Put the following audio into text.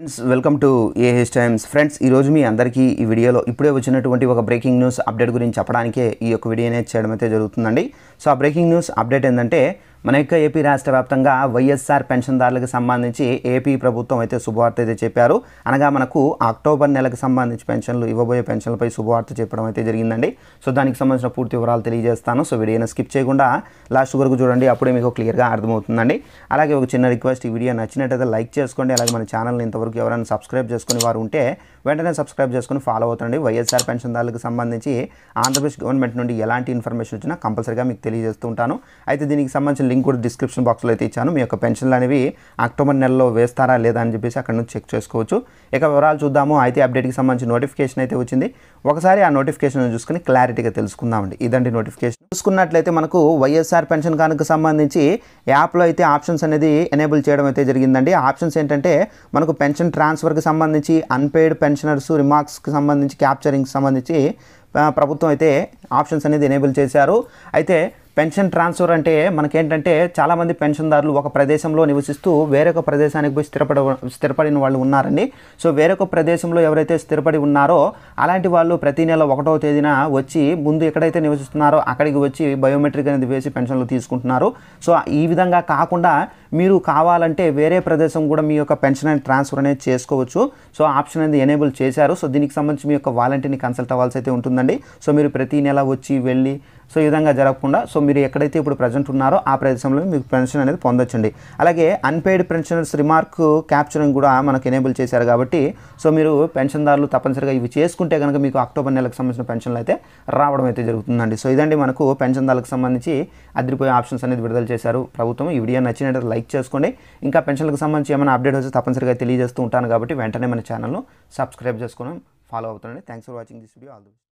friends welcome to AH Times friends ఈరోజు మీ అందరికీ ఈ వీడియోలో ఇప్పుడే వచ్చినటువంటి ఒక బ్రేకింగ్ న్యూస్ అప్డేట్ గురించి చెప్పడానికే ఈ యొక్క వీడియో అనేది చేయడం అయితే జరుగుతుందండి సో ఆ బ్రేకింగ్ న్యూస్ అప్డేట్ ఏంటంటే మన యొక్క ఏపీ రాష్ట్ర వ్యాప్తంగా వైఎస్ఆర్ పెన్షన్దారులకు సంబంధించి ఏపీ ప్రభుత్వం అయితే శుభవార్త అయితే చెప్పారు అనగా మనకు అక్టోబర్ నెలకు సంబంధించి పెన్షన్లు ఇవ్వబోయే పెన్షన్లపై శుభవార్త చెప్పడం అయితే జరిగిందండి సో దానికి సంబంధించిన పూర్తి వివరాలు తెలియజేస్తాను సో వీడియోని స్కిప్ చేయకుండా లాస్ట్ వరకు చూడండి అప్పుడే మీకు క్లియర్గా అర్థమవుతుందండి అలాగే ఒక చిన్న రిక్వెస్ట్ ఈ వీడియో నచ్చినట్టయితే లైక్ చేసుకోండి అలాగే మన ఛానల్ని ఇంతవరకు ఎవరైనా సబ్స్క్రైబ్ చేసుకుని వారు ఉంటే వెంటనే సబ్స్క్రైబ్ చేసుకుని ఫాలో అవుతుండండి వైఎస్ఆర్ పెన్షన్దారులకు సంబంధించి ఆంధ్రప్రదేశ్ గవర్నమెంట్ నుండి ఎలాంటి ఇన్ఫర్మేషన్ వచ్చినా కంపల్సరీగా మీకు తెలియజేస్తూ ఉంటాను అయితే దీనికి సంబంధించిన లింక్ కూడా డిస్క్రిప్షన్ బాక్స్లో అయితే ఇచ్చాను మీ యొక్క పెన్షన్లు అనేవి అక్టోబర్ నెలలో వేస్తారా లేదా అని చెప్పేసి అక్కడ నుంచి చెక్ చేసుకోవచ్చు ఇక వివరాలు చూద్దాము అయితే అప్డేట్కి సంబంధించి నోటిఫికేషన్ అయితే వచ్చింది ఒకసారి ఆ నోటిఫికేషన్ చూసుకుని క్లారిటీగా తెలుసుకుందామండి ఇదండి నోటిఫికేషన్ చూసుకున్నట్లయితే మనకు వైఎస్ఆర్ పెన్షన్ కానుక సంబంధించి యాప్లో అయితే ఆప్షన్స్ అనేది ఎనేబుల్ చేయడం అయితే జరిగిందండి ఆప్షన్స్ ఏంటంటే మనకు పెన్షన్ ట్రాన్స్ఫర్కి సంబంధించి అన్పెయిడ్ పెన్షనర్స్ రిమార్క్స్కి సంబంధించి క్యాప్చరింగ్కి సంబంధించి ఆ, ప్రభుత్వం అయితే ఆప్షన్స్ అనేది ఎనేబుల్ చేశారు అయితే పెన్షన్ ట్రాన్స్ఫర్ అంటే మనకేంటంటే చాలామంది పెన్షన్దారులు ఒక ప్రదేశంలో నివసిస్తూ వేరొక ప్రదేశానికి పోయి స్థిరపడ స్థిరపడిన వాళ్ళు ఉన్నారండి సో వేరొక ప్రదేశంలో ఎవరైతే స్థిరపడి ఉన్నారో అలాంటి వాళ్ళు ప్రతి నెల ఒకటవ తేదీన వచ్చి ముందు ఎక్కడైతే నివసిస్తున్నారో అక్కడికి వచ్చి బయోమెట్రిక్ అనేది వేసి పెన్షన్లు తీసుకుంటున్నారు సో ఈ విధంగా కాకుండా మీరు కావాలంటే వేరే ప్రదేశం కూడా మీ యొక్క పెన్షన్ అనేది ట్రాన్స్ఫర్ అనేది చేసుకోవచ్చు సో ఆప్షన్ అనేది ఎనేబుల్ చేశారు సో దీనికి సంబంధించి మీ యొక్క వాలంటీర్ని కన్సల్ట్ అవ్వాల్సి అయితే ఉంటుందండి సో మీరు ప్రతి నెల వచ్చి వెళ్ళి సో ఈ విధంగా జరగకుండా సో మీరు ఎక్కడైతే ఇప్పుడు ప్రజెంట్ ఉన్నారో ఆ ప్రదేశంలో మీకు పెన్షన్ అనేది పొందొచ్చండి అలాగే అన్పెయిడ్ పెన్షనర్స్ రిమార్క్ క్యాప్చరింగ్ కూడా మనకు ఎనేబుల్ చేశారు కాబట్టి సో మీరు పెన్షన్దారులు తప్పనిసరిగా ఇవి చేసుకుంటే కనుక మీకు అక్టోబర్ నెలకు సంబంధించిన పెన్షన్లు అయితే రావడం అయితే జరుగుతుందండి సో ఇదండి మనకు పెన్షన్దారులకు సంబంధించి అదిరిపోయే ఆప్షన్స్ అనేది విడుదల చేశారు ప్రభుత్వం ఈ వీడియో నచ్చినట్టు లైక్ చేసుకోండి ఇంకా పెన్షన్లకు సంబంధించి ఏమైనా అప్డేట్ వస్తే తప్పనిసరిగా తెలియజేస్తూ ఉంటాను కాబట్టి వెంటనే మన ఛానల్ను సబ్స్క్రైబ్ చేసుకుని ఫాలో అవుతుండండి thanks for watching this video all the